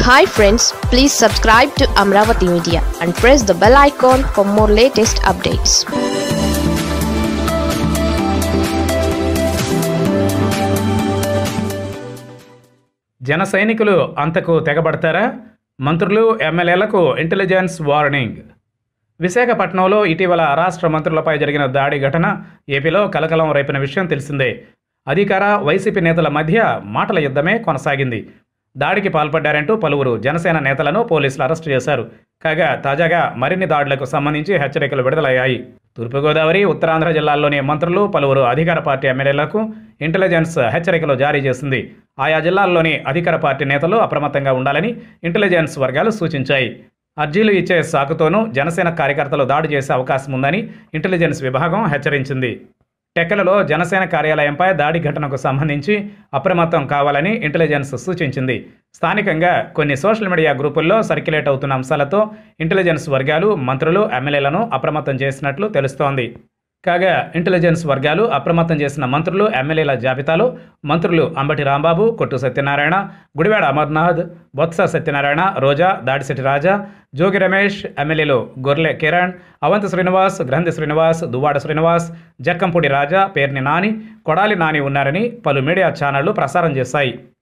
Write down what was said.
hi friends please subscribe to Amaravati media and press the bell icon for more latest updates జన సైనికులు అంతకు తెగబడతారా మంత్రులు ఎమ్మెల్యేలకు ఇంటెలిజెన్స్ వార్నింగ్ విశాఖపట్నంలో ఇటీవల రాష్ట్ర మంత్రులపై జరిగిన దాడి ఘటన ఏపీలో కలకలం రేపిన విషయం తెలిసిందే అధికార వైసీపీ నేతల మధ్య మాటల యుద్ధమే కొనసాగింది దాడికి పాల్పడ్డారంటూ పలువురు జనసేన నేతలను పోలీసులు అరెస్టు చేశారు కాగా తాజాగా మరిన్ని దాడులకు సంబంధించి హెచ్చరికలు విడుదలయ్యాయి తూర్పుగోదావరి ఉత్తరాంధ్ర జిల్లాల్లోని మంత్రులు పలువురు అధికార పార్టీ ఎమ్మెల్యేలకు ఇంటెలిజెన్స్ హెచ్చరికలు జారీ చేసింది ఆయా జిల్లాల్లోని అధికార పార్టీ నేతలు అప్రమత్తంగా ఉండాలని ఇంటెలిజెన్స్ వర్గాలు సూచించాయి అర్జీలు ఇచ్చే సాకుతోనూ జనసేన కార్యకర్తలు దాడి చేసే అవకాశం ఉందని ఇంటెలిజెన్స్ విభాగం హెచ్చరించింది టెక్కలలో జనసేన కార్యాలయంపై దాడి ఘటనకు సంబంధించి అప్రమత్తం కావాలని ఇంటెలిజెన్స్ సూచించింది స్థానికంగా కొన్ని సోషల్ మీడియా గ్రూపుల్లో సర్క్యులేట్ అవుతున్న అంశాలతో ఇంటెలిజెన్స్ వర్గాలు మంత్రులు ఎమ్మెల్యేలను అప్రమత్తం చేసినట్లు తెలుస్తోంది కాగా ఇంటెలిజెన్స్ వర్గాలు అప్రమత్తం చేసిన మంత్రులు ఎమ్మెల్యేల జాబితాలో మంత్రులు అంబటి రాంబాబు కొట్టు సత్యనారాయణ గుడివాడ అమర్నాథ్ బొత్స సత్యనారాయణ రోజా దాడిశెట్టి రాజా జోగి రమేష్ ఎమ్మెల్యేలు గొర్లె కిరణ్ అవంతి శ్రీనివాస్ గ్రంథి శ్రీనివాస్ దువ్వాడ శ్రీనివాస్ జక్కంపూడి రాజా పేర్ని నాని కొడాలి నాని ఉన్నారని పలు మీడియా ఛానళ్లు ప్రసారం చేశాయి